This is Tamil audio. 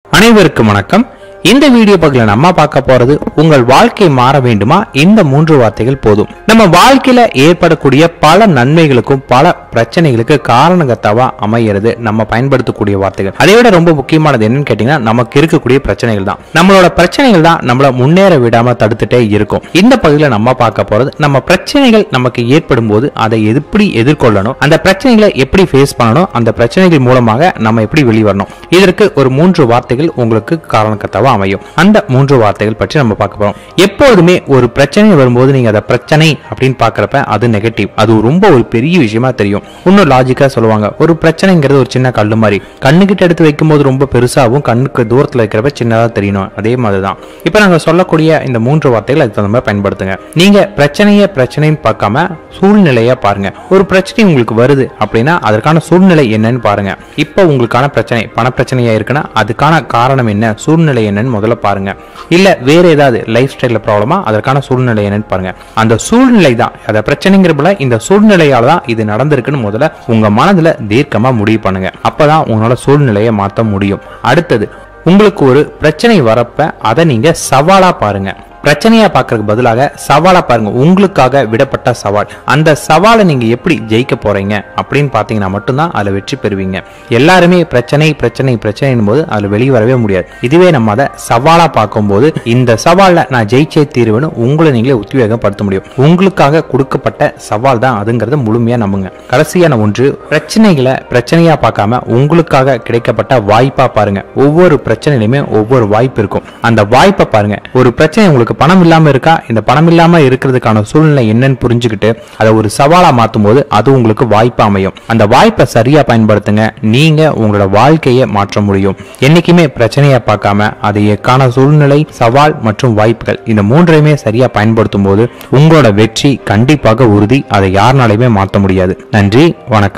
அனைவருக்கும் வணக்கம் இந்த வீடியோ பகுதியில் நம்ம பார்க்க போறது உங்கள் வாழ்க்கை மாற வேண்டுமா இந்த மூன்று வார்த்தைகள் போதும் நம்ம வாழ்க்கையில ஏற்படக்கூடிய பல நன்மைகளுக்கும் பல பிரச்சனைகளுக்கு காரணகர்த்தாவா அமைகிறது நம்ம பயன்படுத்தக்கூடிய வார்த்தைகள் அதை விட ரொம்ப முக்கியமானது என்னன்னு கேட்டீங்கன்னா நமக்கு இருக்கக்கூடிய பிரச்சனைகள் தான் நம்மளோட பிரச்சனைகள் தான் நம்மள முன்னேற விடாம தடுத்துட்டே இருக்கும் இந்த பகுதியில் நம்ம பார்க்க போறது நம்ம பிரச்சனைகள் நமக்கு ஏற்படும் போது அதை எப்படி எதிர்கொள்ளணும் அந்த பிரச்சனைகளை எப்படி ஃபேஸ் பண்ணணும் அந்த பிரச்சனைகள் மூலமாக நம்ம எப்படி வெளிவரணும் இதற்கு ஒரு மூன்று வார்த்தைகள் உங்களுக்கு காரணக்கர்த்தாவா அமையும் அந்த மூன்று வார்த்தைகள் பற்றி நம்ம பார்க்க போறோம் எப்போதுமே ஒரு பிரச்சனை வரும்போது நீங்க அதை பிரச்சனை அப்படின்னு பார்க்கறப்ப அது நெகட்டிவ் அது ரொம்ப ஒரு பெரிய விஷயமா தெரியும் இன்னும் லாஜிக்கா சொல்லுவாங்க ஒரு பிரச்சனைங்கிறது ஒரு சின்ன கல்லு மாதிரி கண்ணுக்கிட்ட எடுத்து வைக்கும்போது ரொம்ப பெருசாகவும் கண்ணுக்கு தூரத்துல வைக்கிறப்ப சின்னதா தெரியணும் அதே மாதிரி தான் இப்போ நாங்க சொல்லக்கூடிய இந்த மூன்று வார்த்தைகள் அதுக்கு தகுந்த மாதிரி பயன்படுத்துங்க நீங்க பிரச்சனையை பிரச்சனைன்னு பார்க்காம சூழ்நிலையா பாருங்க ஒரு பிரச்சனை உங்களுக்கு வருது அப்படின்னா அதற்கான சூழ்நிலை என்னன்னு பாருங்க இப்போ உங்களுக்கான பிரச்சனை பண பிரச்சனையா இருக்குன்னா அதுக்கான காரணம் என்ன சூழ்நிலை என்னன்னு முதல்ல பாருங்க இல்ல வேற ஏதாவது லைஃப் ஸ்டைல்ல ப்ராப்ளமா அதற்கான சூழ்நிலை என்னன்னு பாருங்க அந்த சூழ்நிலை தான் அதை பிரச்சனைங்கிறப்பல இந்த சூழ்நிலையால தான் இது நடந்திருக்குன்னு முதல்ல உங்க மனதுல தீர்க்கமா முடிவு பண்ணுங்க அப்பதான் உங்களால சூழ்நிலையை மாற்ற முடியும் அடுத்தது உங்களுக்கு ஒரு பிரச்சனை வரப்ப அதை நீங்க சவாலா பாருங்க பிரச்சனையா பார்க்கறதுக்கு பதிலாக சவாலா பாருங்க உங்களுக்காக விடப்பட்ட சவால் அந்த சவாலை நீங்க எப்படி ஜெயிக்க போறீங்க அப்படின்னு பார்த்தீங்கன்னா மட்டும்தான் அதில் வெற்றி பெறுவீங்க எல்லாருமே பிரச்சனை பிரச்சனை பிரச்சனைன்னு போது அதில் வெளியே வரவே முடியாது இதுவே நம்ம அதை சவாலா பார்க்கும்போது இந்த சவால்ல நான் ஜெயிச்சே தீருவேன்னு உங்களை நீங்களே உத்வேகப்படுத்த முடியும் உங்களுக்காக கொடுக்கப்பட்ட சவால் தான் அதுங்கிறத முழுமையா நம்புங்க கடைசியான ஒன்று பிரச்சனைகளை பிரச்சனையா பார்க்காம உங்களுக்காக கிடைக்கப்பட்ட வாய்ப்பா பாருங்க ஒவ்வொரு பிரச்சனையிலுமே ஒவ்வொரு வாய்ப்பு இருக்கும் அந்த வாய்ப்பை பாருங்க ஒரு பிரச்சனை உங்களுக்கு பணம் இல்லாம இருக்கா இந்த பணம் இல்லாம இருக்கிறதுக்கான சூழ்நிலை என்னன்னு புரிஞ்சுக்கிட்டு அதை ஒரு சவாலா மாத்தும் போது அது உங்களுக்கு வாய்ப்பா அமையும் அந்த வாய்ப்பை சரியா பயன்படுத்துங்க நீங்க உங்களோட வாழ்க்கையை மாற்ற முடியும் என்னைக்குமே பிரச்சனையா பார்க்காம அதைக்கான சூழ்நிலை சவால் மற்றும் வாய்ப்புகள் இந்த மூன்றையுமே சரியா பயன்படுத்தும் போது உங்களோட வெற்றி கண்டிப்பாக உறுதி அதை யாருனாலையுமே மாற்ற முடியாது நன்றி வணக்கம்